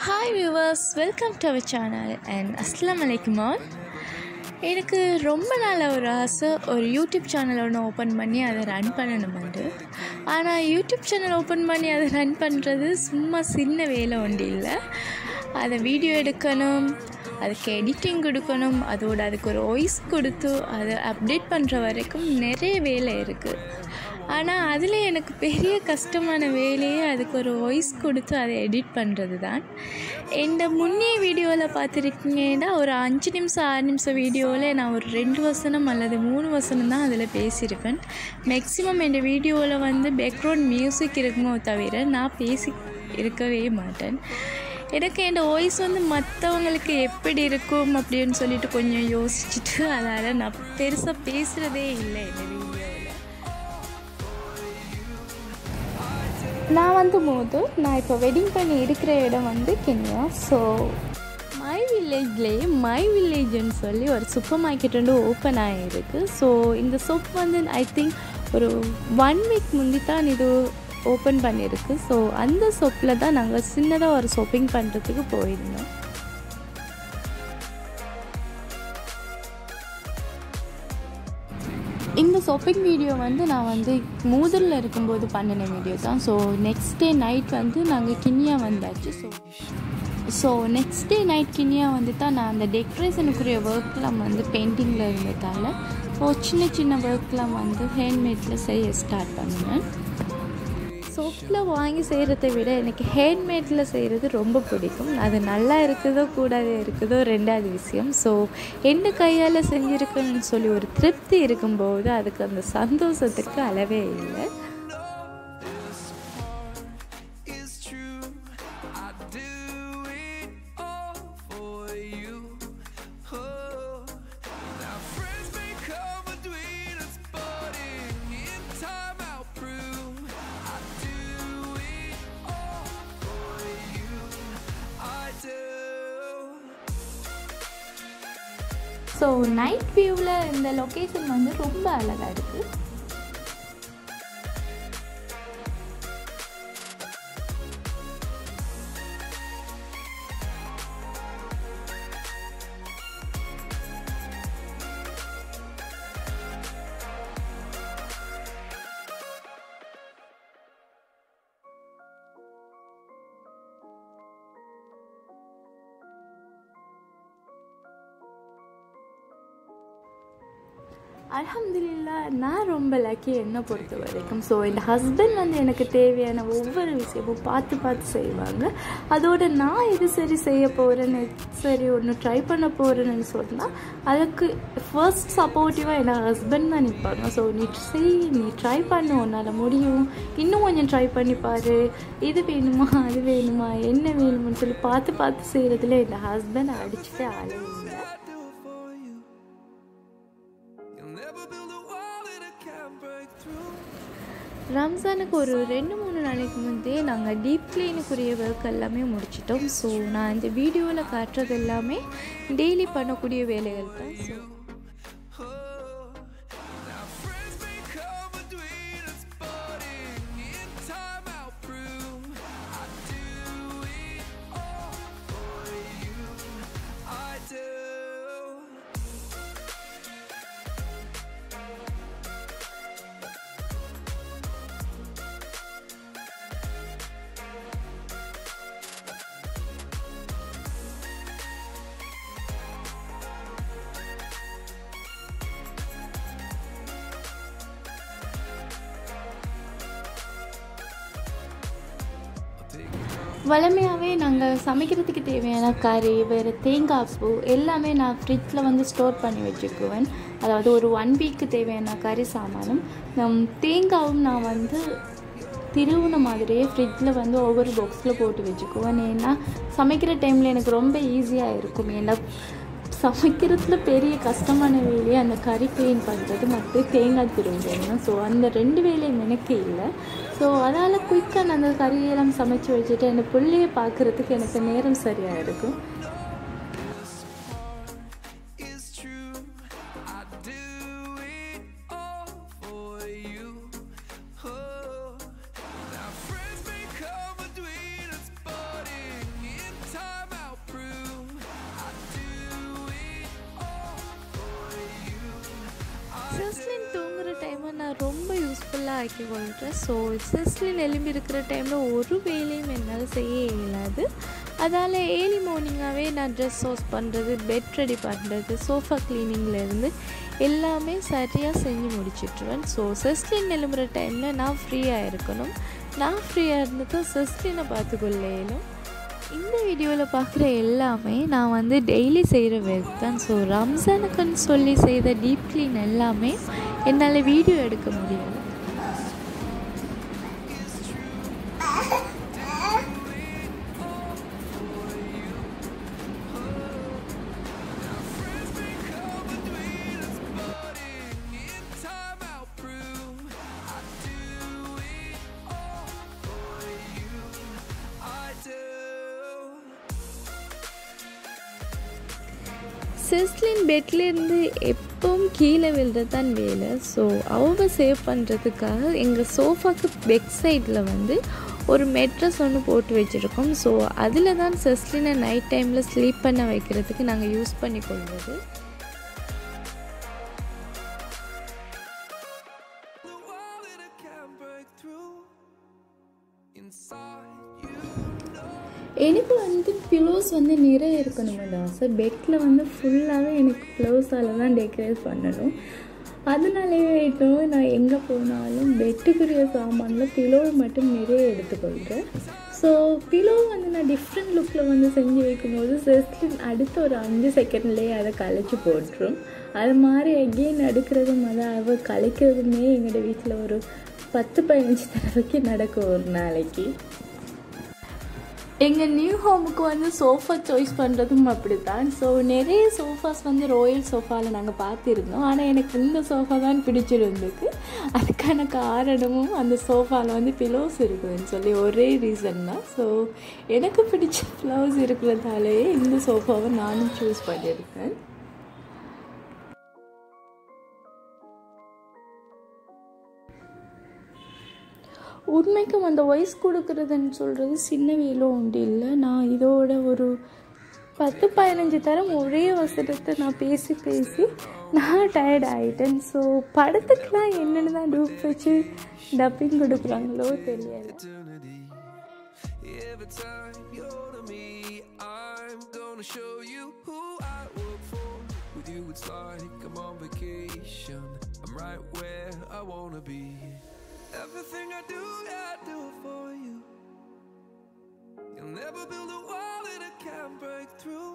Hi viewers welcome to our channel and அஸ்லாம் வலைக்கும் all எனக்கு ரொம்ப நாள் ஒரு ஆசை ஒரு யூடியூப் சேனல் ஒன்று ஓப்பன் பண்ணி அதை ரன் பண்ணணுமெண்டு ஆனால் யூடியூப் சேனல் ஓப்பன் பண்ணி அதை ரன் பண்ணுறது சும்மா சின்ன வேலை ஒன்று இல்லை அதை வீடியோ எடுக்கணும் அதுக்கு எடிட்டிங் கொடுக்கணும் அதோட அதுக்கு ஒரு வாய்ஸ் கொடுத்து அதை அப்டேட் பண்ணுற வரைக்கும் நிறைய வேலை இருக்குது ஆனால் அதில் எனக்கு பெரிய கஷ்டமான வேலையே அதுக்கு ஒரு வாய்ஸ் கொடுத்து அதை எடிட் பண்ணுறது தான் இந்த முன்னைய வீடியோவில் பார்த்துருக்கீங்கன்னா ஒரு அஞ்சு நிமிஷம் ஆறு நிமிஷம் வீடியோவில் நான் ஒரு ரெண்டு வசனம் அல்லது மூணு வசனம் தான் அதில் பேசியிருப்பேன் மேக்ஸிமம் என் வீடியோவில் வந்து பேக்ரவுண்ட் மியூசிக் இருக்குமோ தவிர நான் பேசி இருக்கவே மாட்டேன் எனக்கு என் வாய்ஸ் வந்து மற்றவங்களுக்கு எப்படி இருக்கும் அப்படின்னு சொல்லிட்டு கொஞ்சம் யோசிச்சுட்டு அதனால் நான் பெருசாக பேசுகிறதே இல்லை இந்த வீடியோவில் நான் வந்து போது நான் இப்போ வெட்டிங் பண்ணி இருக்கிற இடம் வந்து கென்யா ஸோ மை வில்லேஜ்லேயே மை வில்லேஜ்னு சொல்லி ஒரு சூப்பர் மார்க்கெட் வந்து ஓப்பன் ஆகிருக்கு ஸோ இந்த சோப் வந்து ஐ திங்க் ஒரு ஒன் வீக் முந்தி தான் இது ஓப்பன் பண்ணியிருக்கு ஸோ அந்த சோப்பில் தான் நாங்கள் சின்னதாக ஒரு ஷாப்பிங் பண்ணுறதுக்கு போயிருந்தோம் இந்த ஷாப்பிங் வீடியோ வந்து நான் வந்து மூதரில் இருக்கும்போது பண்ணின வீடியோ தான் ஸோ நெக்ஸ்ட் டே நைட் வந்து நாங்கள் கிண்ணியா வந்தாச்சு so so next day night Kinniya வந்து தான் நான் அந்த டெக்கரேஷனுக்குரிய ஒர்க்லாம் வந்து பெயிண்டிங்கில் இருந்ததால் ஸோ சின்ன சின்ன ஒர்க்லாம் வந்து ஹேண்ட்மேடில் செய்ய ஸ்டார்ட் பண்ணினேன் சோப்பில் வாங்கி செய்கிறத விட எனக்கு ஹேண்ட்மேடில் செய்கிறது ரொம்ப பிடிக்கும் அது நல்லா இருக்குதோ கூடாது இருக்குதோ ரெண்டாவது விஷயம் ஸோ எந்த கையால் செஞ்சுருக்குன்னு சொல்லி ஒரு திருப்தி இருக்கும்போது அதுக்கு அந்த சந்தோஷத்துக்கு அளவே இல்லை is true. I do it all for you. Oh, now friends may come between us, but in time I'll prove I do it all for you. I do. So night வியூவில் இந்த லொக்கேஷன் வந்து ரொம்ப அழகாக இருக்குது அல்ஹம்துலில்லா நான் ரொம்ப lucky என்னை பொறுத்த வரைக்கும் ஸோ என் ஹஸ்பண்ட் வந்து எனக்கு தேவையான ஒவ்வொரு விஷயமும் பார்த்து பார்த்து செய்வாங்க அதோட நான் எது சரி செய்ய போகிறேன்னு சரி ஒன்று ட்ரை பண்ண போகிறேன்னு சொன்னால் அதுக்கு ஃபர்ஸ்ட் சப்போர்ட்டிவாக என் ஹஸ்பண்ட் தான் நிற்பாங்க ஸோ நீ செய் நீ ட்ரை பண்ணு உன்னால் முடியும் இன்னும் கொஞ்சம் ட்ரை பண்ணி பாரு இது வேணுமா அது வேணுமா என்ன வேணுமான்னு சொல்லி பார்த்து பார்த்து செய்கிறதுல என் ஹஸ்பண்ட் அடிச்சுட்டு ஆளே இல்லை do it for you. You'll never build a wall that I can't break through. ரம்ஜானுக்கு ஒரு ரெண்டு மூணு நாளைக்கு முந்தைய நாங்கள் டீப் கிளீனுக்குரிய ஒர்க் எல்லாமே முடிச்சிட்டோம் ஸோ நான் இந்த வீடியோவில் காட்டுறது எல்லாமே டெய்லி பண்ணக்கூடிய வேலைகள் தான் so Now friends may come between us, but in time I'll prove I do it all for you. I do. வழமையாகவே நாங்கள் சமைக்கிறதுக்கு தேவையான கறி வேறு தேங்காய் பூ எல்லாமே நான் ஃப்ரிட்ஜில் வந்து ஸ்டோர் பண்ணி வச்சுக்குவேன் அதாவது ஒரு ஒன் வீக்கு தேவையான கறி சாமானும் நம் தேங்காவும் நான் வந்து திருவுன மாதிரியே ஃப்ரிட்ஜில் வந்து ஒவ்வொரு பாக்ஸில் போட்டு வச்சுக்குவேன் ஏன்னா சமைக்கிற டைமில் எனக்கு ரொம்ப ஈஸியாக இருக்கும் ஏன்னா சமைக்கிறதுல பெரிய கஷ்டமான வேலையை அந்த கறி க்ளீன் பண்ணுறது மற்றும் தேங்காய் திருவுறது ஸோ அந்த ரெண்டு வேலையும் எனக்கு இல்லை ஸோ அதால் குயிக்காக நான் அந்த கறியெல்லாம் சமைச்சு வச்சுட்டு அந்த பிள்ளைய பார்க்குறதுக்கு எனக்கு நேரம் சரியாக இருக்கும் is true. I do it all for you. Oh, now friends may come between us, but in time. ஃபுல்லாக ஆக்கி கொள்கிறேன் ஸோ சிஸ்லின் எலும்பி இருக்கிற டைமில் ஒரு வேலையும் என்னால் செய்ய இயலாது அதால் ஏர்லி மார்னிங்காகவே நான் ட்ரெஸ் வாஷ் பண்ணுறது பெட் ரெடி பண்ணுறது சோஃபா க்ளீனிங்லேருந்து எல்லாமே சரியாக செஞ்சு முடிச்சிட்ருவேன் ஸோ செஸ்லின் எழும்புற டைமில் நான் ஃப்ரீயாக இருக்கணும் நான் ஃப்ரீயாக இருந்துட்டு செஸ்லினை பார்த்துக்கொள்ளையிலும் இந்த வீடியோவில் பார்க்குற எல்லாமே நான் வந்து டெய்லி செய்கிற ஒர்க் தான் ஸோ ரம்ஜானுக்குன்னு சொல்லி செய்த டீப் க்ளீன் எல்லாமே என்னால் வீடியோ எடுக்க முடியாது time out prove I do it all for you. I do. செஸ்லின் பெட்லேருந்து எப்பவும் கீழே விழுறது தான் வேலை ஸோ அவங்க சேவ் பண்ணுறதுக்காக எங்கள் சோஃபாக்கு பெக் சைடில் வந்து ஒரு மெட்ரஸ் ஒன்று போட்டு வச்சுருக்கோம் ஸோ அதில் தான் செஸ்லினை நைட் டைமில் ஸ்லீப் பண்ண வைக்கிறதுக்கு நாங்கள் யூஸ் பண்ணி கொள்வது The wall that I can't break through. Inside you know. எனக்கு வந்து பிலோஸ் வந்து நிறைய இருக்கணும்னு ஆசை பெட்டில் வந்து ஃபுல்லாகவே எனக்கு ப்ளவுஸால் தான் டெக்கரேட் பண்ணணும் அதனாலேயே இப்போ நான் எங்கே போனாலும் பெட்டுக்குரிய சாமானில் பிலோ மட்டும் நிறைய எடுத்துக்கொள்கிறேன் ஸோ பிலோ வந்து நான் டிஃப்ரெண்ட் லுக்கில் வந்து செஞ்சு வைக்கும்போது ஜஸ்ட் அடுத்த ஒரு அஞ்சு செகண்ட்லேயே அதை கலைச்சி போட்டுரும் அது மாதிரி எகெயின் அடுக்கிறதும் அதை அவ கலைக்கிறதுமே எங்களோட வீட்டில் ஒரு பத்து பதினஞ்சு தடவைக்கு நடக்கும் ஒரு நாளைக்கு எங்கள் நியூ ஹோமுக்கு வந்து சோஃபா சாய்ஸ் பண்ணுறதும் அப்படி தான் ஸோ நிறைய சோஃபாஸ் வந்து ராயல் சோஃபாவில் நாங்கள் பார்த்துருந்தோம் ஆனால் எனக்கு இந்த சோஃபா தான் பிடிச்சிருந்துக்கு அதுக்கான காரணமும் அந்த சோஃபாவில் வந்து பிலோஸ் இருக்குதுன்னு சொல்லி ஒரே ரீசன் தான் ஸோ எனக்கு பிடிச்ச பிலோஸ் இருக்கிறதாலேயே இந்த சோஃபாவை நானும் சூஸ் பண்ணியிருக்கேன் உண்மைக்கும் அந்த வாய்ஸ் கொடுக்குறதுன்னு சொல்கிறது சின்ன வேலும் உண்டு இல்லை நான் இதோட ஒரு பத்து பதினஞ்சு தரம் ஒரே வசனத்தை நான் பேசி பேசி நான் டயர்ட் ஆகிட்டேன் ஸோ படத்துக்குலாம் என்னென்னு தான் டூப் வச்சு டப்பிங் கொடுக்குறாங்களோ தெரியல eternity. Every time you're to me, I'm gonna show you who I work for. With you, it's like I'm on vacation. I'm right where I wanna be. Everything I do, yeah, I do it for you. You'll never build a wall that I can't break through.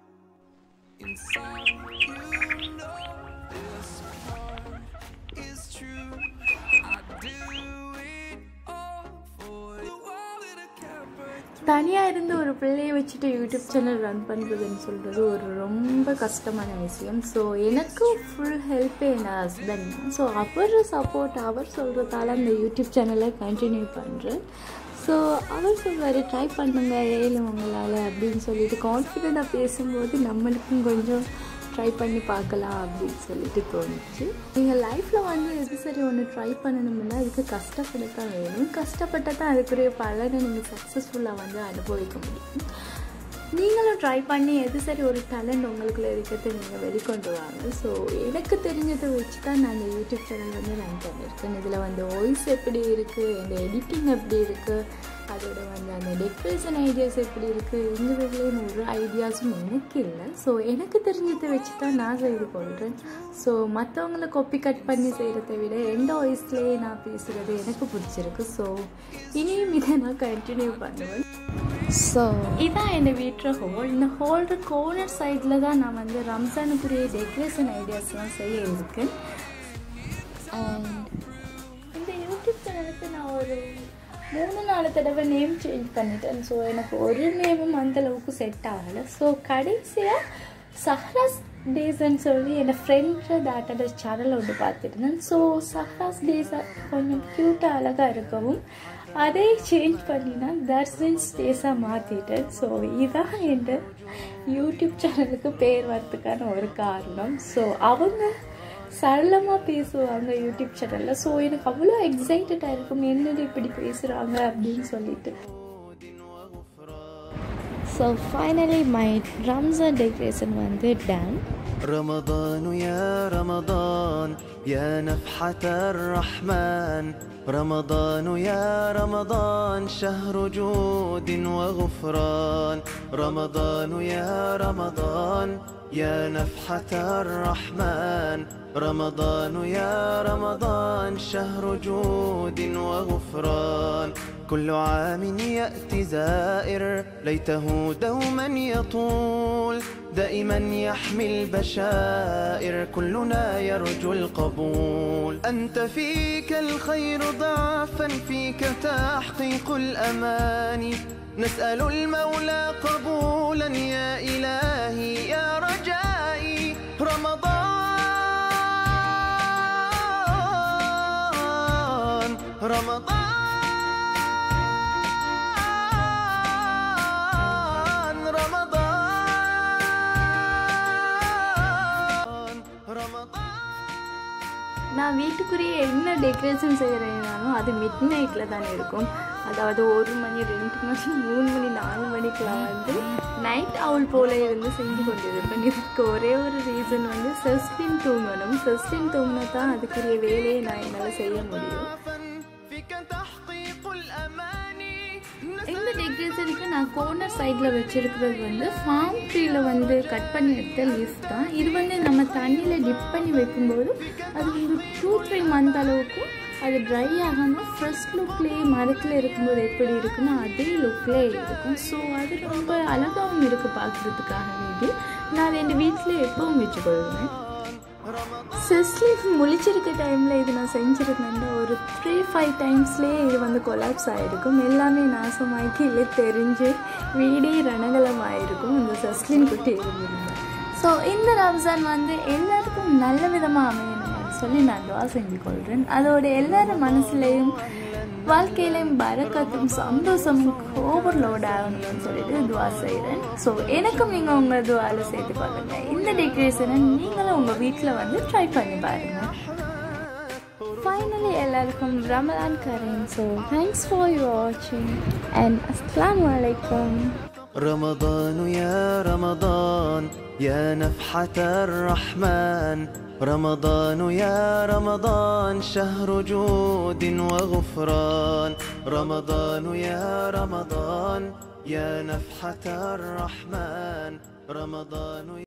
Inside, you know this part is true. I do it all for you. The wall that I can't break through. தனியாக இருந்து ஒரு பிள்ளையை வச்சுட்டு YouTube channel run பண்ணுறதுன்னு சொல்கிறது ஒரு ரொம்ப கஷ்டமான விஷயம் ஸோ எனக்கு ஃபுல் ஹெல்ப்பே என் ஹஸ்பண்ட் தான் ஸோ அவர் சப்போர்ட் அவர் சொல்கிறதால அந்த யூடியூப் சேனலை கண்டினியூ பண்ணுறேன் ஸோ அவர் சொல்வார் ட்ரை பண்ணுங்க ஏழு உங்களால் அப்படின்னு சொல்லிட்டு கான்ஃபிடெண்ட்டாக பேசும்போது நம்மளுக்கும் கொஞ்சம் ட்ரை பண்ணி பார்க்கலாம் அப்படின்னு சொல்லிட்டு தோணுச்சு நீங்கள் லைஃப்பில் வந்து எது சரி ஒன்று ட்ரை பண்ணணும்னா அதுக்கு கஷ்டப்பட தான் வேணும் கஷ்டப்பட்டால் தான் அதுக்குரிய பலனை நீங்கள் சக்ஸஸ்ஃபுல்லாக வந்து அனுபவிக்க முடியும் நீங்களும் ட்ரை பண்ணி எது சரி ஒரு டேலண்ட் உங்களுக்குள்ள இருக்கிறத நீங்கள் வெளிக்கொண்டு வாங்க ஸோ எனக்கு தெரிஞ்சதை வச்சு தான் நான் இந்த யூடியூப் சேனல் வந்து ரன் பண்ணியிருக்கேன் இதில் வந்து வாய்ஸ் எப்படி இருக்குது இந்த எடிட்டிங் எப்படி இருக்குது அதோட வந்து அந்த டெக்கரேஷன் ஐடியாஸ் எப்படி இருக்குது எங்கள் வீட்லேயும் ஒரு ஐடியாஸும் எனக்கு இல்லை ஸோ எனக்கு தெரிஞ்சதை வச்சு தான் நான் செய்து கொள்கிறேன் ஸோ மற்றவங்கள கொப்பி கட் பண்ணி செய்கிறத விட எந்த வாய்ஸ்லேயே நான் பேசுகிறது எனக்கு பிடிச்சிருக்கு ஸோ இனியும் இதை நான் கண்டினியூ பண்ணுவேன் ஸோ இதான் என் வீட்டில் ஹோல் இந்த ஹோல்ற கோர்னர் சைடில் தான் நான் வந்து ரம்ஜானுக்குரிய டெக்கரேஷன் ஐடியாஸ்லாம் செய்ய இருக்கேன் அண்ட் இந்த யூடியூப் சேனலுக்கு நான் ஒரு மூணு நாலு தடவை நேம் சேஞ்ச் பண்ணிட்டேன் ஸோ எனக்கு ஒரு நேமும் அந்த அளவுக்கு செட் ஆகலை ஸோ கடைசியாக சஹ்ராஸ் டேஸ்ன்னு சொல்லி என் ஃப்ரெண்ட்ஸு டேட்டோட சேனல் ஒன்று பார்த்துருந்தேன் ஸோ சஹ்ராஸ் டேஸ் கொஞ்சம் க்யூட்டாக அழகாக இருக்கவும் அதே சேஞ்ச் பண்ணினா தர்ஷன்ஸ் டேஸாக மாற்றிட்டேன் ஸோ இதான் என் யூடியூப் சேனலுக்கு பேர் வரதுக்கான ஒரு காரணம் ஸோ அவங்க சரளமாக பேசுவாங்க யூடியூப் சேனலில் ஸோ எனக்கு அவ்வளோ எக்ஸைட்டடாக இருக்கும் என்னது இப்படி பேசுகிறாங்க அப்படின்னு சொல்லிட்டு so finally my Ramzan decoration வந்து டன் رمضان يا رمضان يا نفحة الرحمن رمضان يا رمضان شهر جود وغفران رمضان يا رمضان يا نفحة الرحمن رمضان يا رمضان شهر جود وغفران كل عام يأتي زائر ليته دوما يطول دائما يحمي البشائر كلنا يرجو القبول أنت فيك الخير ضعفا فيك تحقيق الأماني نسأل المولى قبولا يا إلهي يا رجائي رمضان رمضان رمضان رمضان நான் வீட்டுக்குரிய என்ன டெக்கரேஷன் செய்கிறேனாலும் அது மிட் நைட்டில் தானே இருக்கும் அதாவது ஒரு மணி ரெண்டு மணி மூணு மணி நாலு மணிக்கெலாம் வந்து நைட் அவுல் போல இருந்து செஞ்சு கொண்டிருப்பேன் இதுக்கு ஒரே ஒரு ரீசன் வந்து செஸ்டின் தூங்கணும் செஸ்டின் தூங்கினா தான் அதுக்குரிய வேலையை நான் என்னால் செய்ய முடியும் فيك تحقيق الأماني இந்த டெக்கரேஷனுக்கு நான் கோர்னர் சைடில் வச்சிருக்கிறது வந்து ஃபார்ம் ட்ரீல வந்து கட் பண்ணி எடுத்த லீஃப் தான் இது வந்து நம்ம தண்ணியில் டிப் பண்ணி வைக்கும்போது அது வந்து டூ த்ரீ மந்த் அளவுக்கு அது ட்ரை ஆகாமல் ஃப்ரெஷ் லுக்லேயே மரத்தில் இருக்கும்போது எப்படி இருக்குமோ அதே லுக்லேயே இருக்கும் ஸோ அது ரொம்ப அழகாகவும் இருக்குது பார்க்குறதுக்காக வேண்டி நான் அதை என் வீட்டில் எப்பவும் வச்சுக்கொள்வேன் செஸ்லீஃப் முழிச்சிருக்க டைமில் இது நான் செஞ்சுருந்தேன் ஒரு த்ரீ ஃபைவ் டைம்ஸ்லேயே இது வந்து கொலாப்ஸ் ஆகிருக்கும் எல்லாமே நாசமாக்கி இல்லை தெரிஞ்சு வீடே ரணகலம் ஆகிருக்கும் இந்த செஸ்லின் குட்டி இருந்திருந்தேன் ஸோ இந்த ரம்ஜான் வந்து எல்லாருக்கும் நல்ல விதமாக அமையணும்னு சொல்லி நான் துவா செஞ்சு கொள்கிறேன் அதோட எல்லாரும் மனசுலேயும் வாழ்க்கையிலையும் பரக்கத்தும் சந்தோஷமும் ஓவர்லோட் ஆகணும்னு சொல்லிட்டு துவா செய்கிறேன் ஸோ எனக்கும் நீங்கள் உங்கள் துவாவில் சேர்த்து கொள்ளுங்க இந்த டெக்கரேஷனை நீங்களும் உங்கள் வீட்டில் வந்து ட்ரை பண்ணி பாருங்கள் ஃபைனலி எல்லாருக்கும் ரமலான் கரேன் ஸோ தேங்க்ஸ் ஃபார் யூ வாட்சிங் அண்ட் அஸ்லாம் வலைக்கம் رمضان يا رمضان يا نفحة الرحمن رمضان يا رمضان شهر جود وغفران رمضان يا رمضان يا نفحة الرحمن رمضان